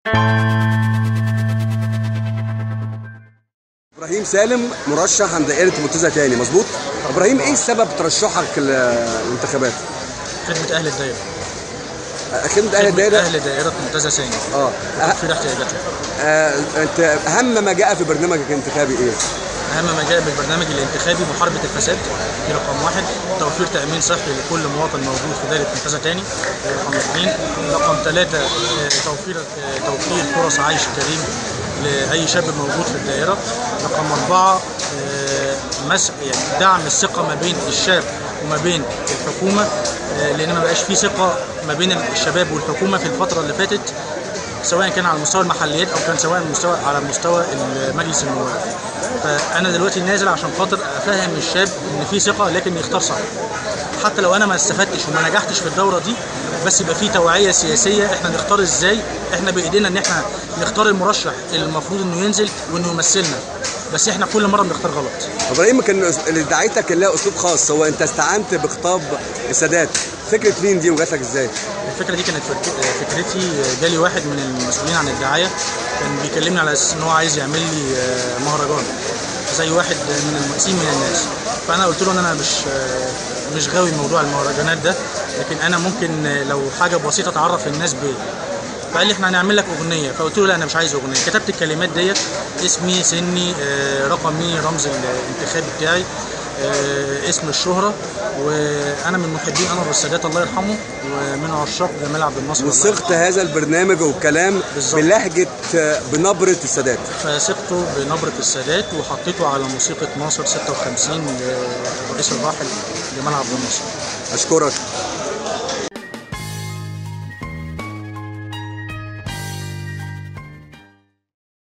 ابراهيم سالم مرشح عند دائره منتزه تاني مظبوط ابراهيم ايه سبب ترشحك للانتخابات خدمة أهل الدائرة خدمه اهل خدمة الدائره أهل دائرة منتزه ثاني اه في احتياجاتهم آه، انت اهم ما جاء في برنامجك الانتخابي ايه أهم ما جاء بالبرنامج الانتخابي محاربة الفساد دي رقم واحد توفير تأمين صحي لكل مواطن موجود في دائرة منتزه تاني دي رقم اثنين رقم ثلاثة آه، توفير آه، توفير فرص عيش كريم لأي شاب موجود في الدائرة رقم أربعة آه، مس يعني دعم الثقة ما بين الشاب وما بين الحكومة آه، لأن ما بقاش في ثقة ما بين الشباب والحكومة في الفترة اللي فاتت سواء كان على مستوى المحليات او كان سواء مستوى على مستوى مجلس النواب فانا دلوقتي نازل عشان خاطر افهم الشاب ان في ثقه لكن يختار صح حتى لو انا ما استفدتش وما نجحتش في الدوره دي بس يبقى في توعيه سياسيه احنا نختار ازاي احنا بايدينا ان احنا نختار المرشح اللي المفروض انه ينزل وانه يمثلنا بس احنا كل مره بنختار غلط ابراهيم كان أس- اللي دعايتك كان لها اسلوب خاص هو انت استعنت بخطاب السادات فكره مين دي وجات لك ازاي الفكره دي كانت فك- فكرتي جالي واحد من المسؤولين عن الدعايه كان بيكلمني على اساس ان هو عايز يعمل لي آه، مهرجان زي واحد من المؤسسين من الناس فانا قلت له ان انا مش آه، مش غاوي موضوع المهرجانات ده لكن انا ممكن آه، لو حاجه بسيطه تعرف الناس بيا فقال لي احنا هنعمل لك اغنيه فقلت له لا انا مش عايز اغنيه كتبت الكلمات ديت اسمي سني آه، رقمي رمز الانتخابي بتاعي آه، اسم الشهره وانا من محبين انور السادات الله يرحمه ومن عشاق جمال عبد الناصر الله وصغت هذا البرنامج والكلام بالظبط. بلهجه آه، بنبره السادات فسقته بنبرة السادات وحطيته على موسيقى ناصر 56 للرئيس الراحل جمال عبد الناصر اشكرك